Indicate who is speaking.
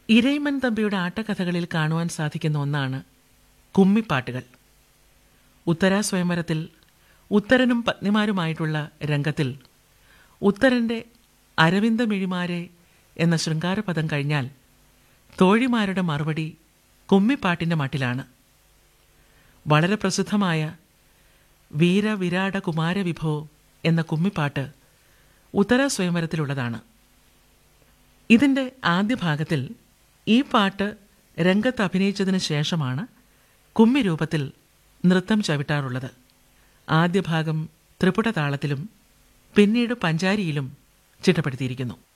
Speaker 1: ഇരയിമൻ തമ്പിയുടെ ആട്ടക്കഥകളിൽ കാണുവാൻ സാധിക്കുന്ന ഒന്നാണ് കുമ്മിപ്പാട്ടുകൾ ഉത്തരാ സ്വയംവരത്തിൽ ഉത്തരനും പത്നിമാരുമായിട്ടുള്ള രംഗത്തിൽ ഉത്തരന്റെ അരവിന്ദമിഴിമാരെ എന്ന ശൃംഗാരപദം കഴിഞ്ഞാൽ തോഴിമാരുടെ മറുപടി കുമ്മിപ്പാട്ടിന്റെ മട്ടിലാണ് വളരെ പ്രസിദ്ധമായ വീരവിരാട കുമാരവിഭോ എന്ന കുമ്മിപ്പാട്ട് ഉത്തര സ്വയംവരത്തിലുള്ളതാണ് ഇതിന്റെ ആദ്യ ഭാഗത്തിൽ ഈ പാട്ട് രംഗത്ത് അഭിനയിച്ചതിന് ശേഷമാണ് കുമ്മി രൂപത്തിൽ നൃത്തം ചവിട്ടാറുള്ളത് ആദ്യ ഭാഗം ത്രിപുട താളത്തിലും പിന്നീട് പഞ്ചാരിയിലും ചിട്ടപ്പെടുത്തിയിരിക്കുന്നു